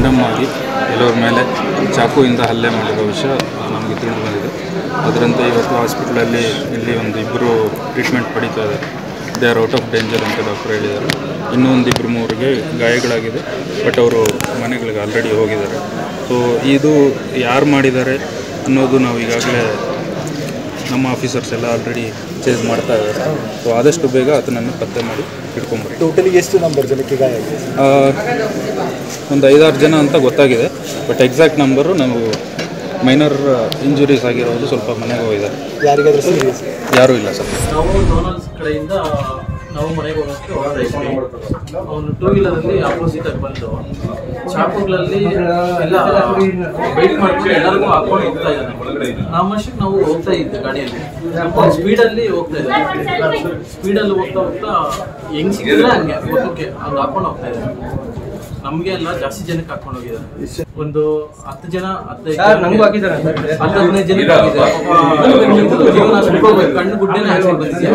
Random ಆಗಿ ಕೆಲವ್ರ ಮೇಲೆ ಚಾಕುವಿಂದ ಹಲ್ಲೆ ಮಾಡಿರೋ ವಿಷಯ ನಮಗೆ ತಿಳಿದು ಬಂದಿದೆ ಅದರಂತೆ ಇವತ್ತು ಹಾಸ್ಪಿಟ್ಲಲ್ಲಿ ಇಲ್ಲಿ ಒಂದು ಇಬ್ಬರು ಟ್ರೀಟ್ಮೆಂಟ್ ಪಡೀತಾ ಇದ್ದಾರೆ they are out of danger ಅಂತ ಡಾಕ್ಟರ್ ಹೇಳಿದ್ದಾರೆ ಇನ್ನೂ ಒಂದು ಇಬ್ಬರು ಮೂವರಿಗೆ ಗಾಯಗಳಾಗಿದೆ ಬಟ್ ಅವರು ಮನೆಗಳಿಗೆ ಆಲ್ರೆಡಿ ಹೋಗಿದ್ದಾರೆ ಸೊ ಇದು ಯಾರು ಮಾಡಿದ್ದಾರೆ ಅನ್ನೋದು ನಾವು ಈಗಾಗಲೇ ನಮ್ಮ ಆಫೀಸರ್ಸ್ ಎಲ್ಲ ಆಲ್ರೆಡಿ ಚೇಸ್ ಮಾಡ್ತಾ ಇದ್ದಾರೆ ಸೊ ಆದಷ್ಟು ಬೇಗ ಅದನ್ನು ಪತ್ತೆ ಮಾಡಿ ಹಿಡ್ಕೊಂಬರಿ ಟೋಟಲಿ ಎಷ್ಟು ನಂಬರ್ ಜನಕ್ಕೆ ಗಾಯ ಆಗಿದೆ ಆ, ಒಂದು ಐದಾರು ಜನ ಅಂತ ಗೊತ್ತಾಗಿದೆ ಬಟ್ ಎಕ್ಸಾಕ್ಟ್ ನಂಬರು ನಾವು ಮೈನರ್ ಇಂಜುರೀಸ್ ಆಗಿರೋದು ಸ್ವಲ್ಪ ಮನೆಗೆ ಹೋಗಿದ್ದಾರೆ ಯಾರಿಗಾದ್ರೂ ಸೀರಿಯಸ್ ಯಾರೂ ಇಲ್ಲ ಸರ್ ನಾವು ಡೋನಲ್ಸ್ ಕಡೆಯಿಂದ ನಾವು ಮನೆಗೆ ಹೋಗೋಕ್ಕೆ ಹೊರಡ್ತಾ ಇದ್ವಿ ಅವನು ಟೂ ವೀಲರಲ್ಲಿ ಆಪೋಸಿಟ್ ಆಗಿ ಬಂದು ಚಾಕುಗಳಲ್ಲಿ ಎಲ್ಲ ವೆಯ್ಟ್ ಮಾಡ್ಕೊಂಡು ಎಲ್ಲರಿಗೂ ಹಾಕೊಂಡು ಹೋಗ್ತಾ ಇದ್ದಾನೆ ನಮ್ಮಷ್ಟಕ್ಕೆ ನಾವು ಹೋಗ್ತಾ ಇದ್ದೆ ಗಾಡಿಯಲ್ಲಿ ಸ್ಪೀಡಲ್ಲಿ ಹೋಗ್ತಾ ಇದ್ದೆ ಸ್ಪೀಡಲ್ಲಿ ಹೋಗ್ತಾ ಹೋಗ್ತಾ ಹೆಂಗ್ ಸಿಕ್ಕಿದ್ರೆ ಹಂಗೆ ಮುಖಕ್ಕೆ ಹಂಗೆ ಹಾಕೊಂಡು ಹೋಗ್ತಾ ಇದ್ದಾನೆ ನಮಗೆ ಎಲ್ಲ ಜಾಸ್ತಿ ಜನಕ್ಕೆ ಹಾಕೊಂಡು ಹೋಗಿದ್ದಾರೆ ಒಂದು ಹತ್ತು ಜನ ಹದಿನೈದು ಹತ್ತು ಹದಿನೈದು ಜನಕ್ಕೆ ಆಗಿದೆ ಜೀವನ ಸ್ವಲ್ಪ ಕಣ್ಣು ಗುಡ್ಡೆನೇ ಆಚೆ ಬಂದಿದೆ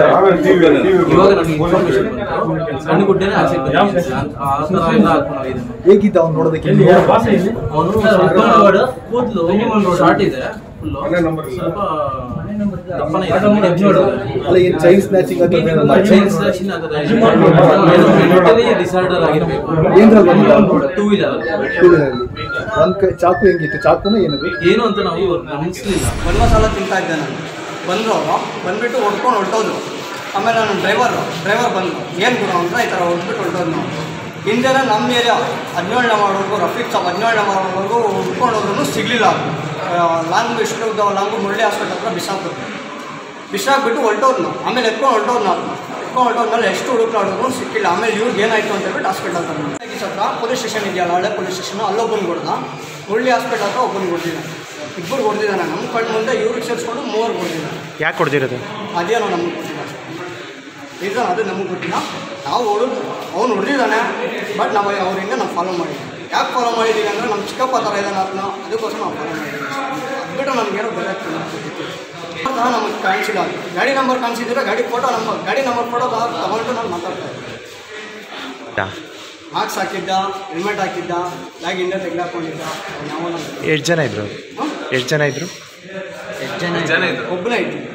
ಇವಾಗ ನನಗೆ ಇನ್ಫಾರ್ಮೇಶನ್ ಬಂತು ಕಣ್ಣು ಗುಡ್ಡೆನೇ ಆಚೆ ಬಂದಿದೆ ಆ ಥರ ಎಲ್ಲ ಹಾಕೊಂಡು ಹೋಗಿದ್ದಾನೆ ಹೇಗಿದ್ದ ಅವ್ನು ನೋಡೋದಕ್ಕೆ ಅವನು ಸ್ವಲ್ಪ ಕೂದಲು ಶಾರ್ಟ್ ಇದೆ ಫುಲ್ಲು ಸ್ವಲ್ಪ ದಪ್ಪನ ಇದೆ medium size ಇದೆ. ಅಲ್ಲ ಏನು ಚೈನ್ ಸ್ನ್ಯಾಚಿಂಗ್ ಅಂತ ಏನಾದ್ರು ಆಯ್ತಾ? ಚೈನ್ ಸ್ನ್ಯಾಚಿಂಗ್ ಅದರ ಮೆಂಟಲಿ ಡಿಸಾರ್ಡರ್ ಆಗಿರ್ಬೇಕು ಏನ್ರಲ್ಲಿ ಬಂದಿದ್ದ ಟೂ ವೀಲರ್ Two wheeler ಅಲ್ಲಿ. ಒಂದ್ ಕೈ ಚಾಕು ಹೆಂಗಿತ್ತು ಚಾಕುನ ಏನದು ಏನು ಅಂತ ನಾವು ಗಮನಿಸಲಿಲ್ಲ ಒಂದು ಮಸಾಲ ತಿಂತಾ ಇದ್ದೆ ನಾನು ಬಂದರು ಅವರು ಬಂದುಬಿಟ್ಟು ಹೊಡ್ಕೊಂಡು ಹೊರಟೋದ್ರು ಆಮೇಲೆ ನಾನು ಡ್ರೈವರು ಡ್ರೈವರ್ ಬಂದರು ಏನು ಗುರು ಅಂದ್ರೆ ಈ ಥರ ಹೊಡ್ಬಿಟ್ಟು ಹೊರಟೋದು ನಾವು ಹಿಂದೆನೇ ನಮ್ಮ ಏರಿಯಾ ಹದಿನೇಳನೇ ಮಾಡೋರ್ಗು ರಫೀಕ್ ಸಾಬ್ ಹದಿನೇಳನೇ ಮಾಡೋರ್ಗು ಹುಡ್ಕೊಂಡು ಹೋದ್ರೂ ಸಿಗಲಿಲ್ಲ ಲಾಂಗ್ ಎಷ್ಟು ಲಾಂಗು ಮುರಳಿ ಹಾಸ್ಪಿಟಲ್ ಹತ್ರ ಬಿಸಾಕ್ಬಿಟ್ಟು ಬಿಸಾಕ್ಬಿಟ್ಟು ಹೊರಟೋದ್ನು ಆಮೇಲೆ ಎತ್ಕೊಂಡು ಹೊರಟೋದು ನಾವು ಎತ್ಕೊಂಡು ಹೊರಟೋದ್ಮೇಲೆ ಎಷ್ಟು ಹುಡುಕ್ಲಾಡಿದ್ರು ಸಿಕ್ಕಿಲ್ಲ ಆಮೇಲೆ ಇವ್ರಿಗೆ ಏನಾಯ್ತು ಅಂತ ಹೇಳ್ಬಿಟ್ಟು ಹಾಸ್ಪಿಟಲ್ ತಂದು ಹತ್ರ ಪೊಲೀಸ್ ಸ್ಟೇಷನ್ ಇದೆಯಲ್ಲ ಹಳೆ ಪೊಲೀಸ್ ಸ್ಟೇಷನ್ ಅಲ್ಲೊಬ್ಬನ ಕೊಡ್ದ ಮುರಳಿ ಹಾಸ್ಪಿಟಲ್ ಹತ್ರ ಒಬ್ಬನ ಕೊಡ್ತಿದ್ದಾನೆ ಇಬ್ಬರು ಹೊಡೆದಿದ್ದಾನೆ ನಮ್ಮ ಕಣ್ಣು ಮುಂದೆ ಇವ್ರಿಗೆ ಸೇರಿಸ್ಕೊಂಡು ಮೂವರು ಹೊಡೆದಿದ್ದಾನೆ ಯಾಕೆ ಕೊಡ್ತಿರೋದು ಅದೇನೋ ನಮಗೆ ಗೊತ್ತಿಲ್ಲ ರೀಸನ್ ಅದು ನಮಗೆ ಗೊತ್ತಿಲ್ಲ ನಾವು ಹೊಡೆದು ಅವ್ನು ಹೊಡೆದಿದ್ದಾನೆ ಬಟ್ ನಾವು ಅವರಿಂದ ನಾವು ಫಾಲೋ ಮಾಡಿದ್ವಿ ಯಾಕೆ ಫಾಲೋ ಮಾಡಿದ್ದೀವಿ ಅಂದರೆ ನಮ್ಮ ಚಿಕ್ಕಪ್ಪ ಥರ ಇದ್ದಾನೆ ಅದನ್ನ ಅದಕ್ಕೋಸ್ಕರ ನಾವು ಫಾಲೋ ಮಾಡಿದ್ದೀವಿ ಅದು ಬಿಟ್ಟು ನಮಗೇನೋ ಗೊತ್ತಾಗ್ತಿಲ್ಲ ಆ ಥರ ನಮಗೆ ಕಾಣಿಸಿಲ್ಲ ಅದು. ಗಾಡಿ ನಂಬರ್ ಕಾಣಿಸಿದ್ರೆ ಗಾಡಿ ಫೋಟೋ ನಂಬರ್ ಗಾಡಿ ನಂಬರ್ ಫೋಟೋ ತಗೊಂಡು ನಾನು ಮಾತಾಡ್ತಾ ಇದ್ದೆ ಮಾರ್ಕ್ಸ್ ಹಾಕಿದ್ದ ಹೆಲ್ಮೆಟ್ ಹಾಕಿದ್ದ ಬ್ಯಾಗ್ ಹಿಂದೆ ತೆಗೆದಾಕೊಂಡಿದ್ದ ನಾವು ಎಷ್ಟು ಜನ ಇದ್ರು ಎಷ್ಟು ಜನ ಇದ್ರು ಒಬ್ಬನೇ ಇತ್ತು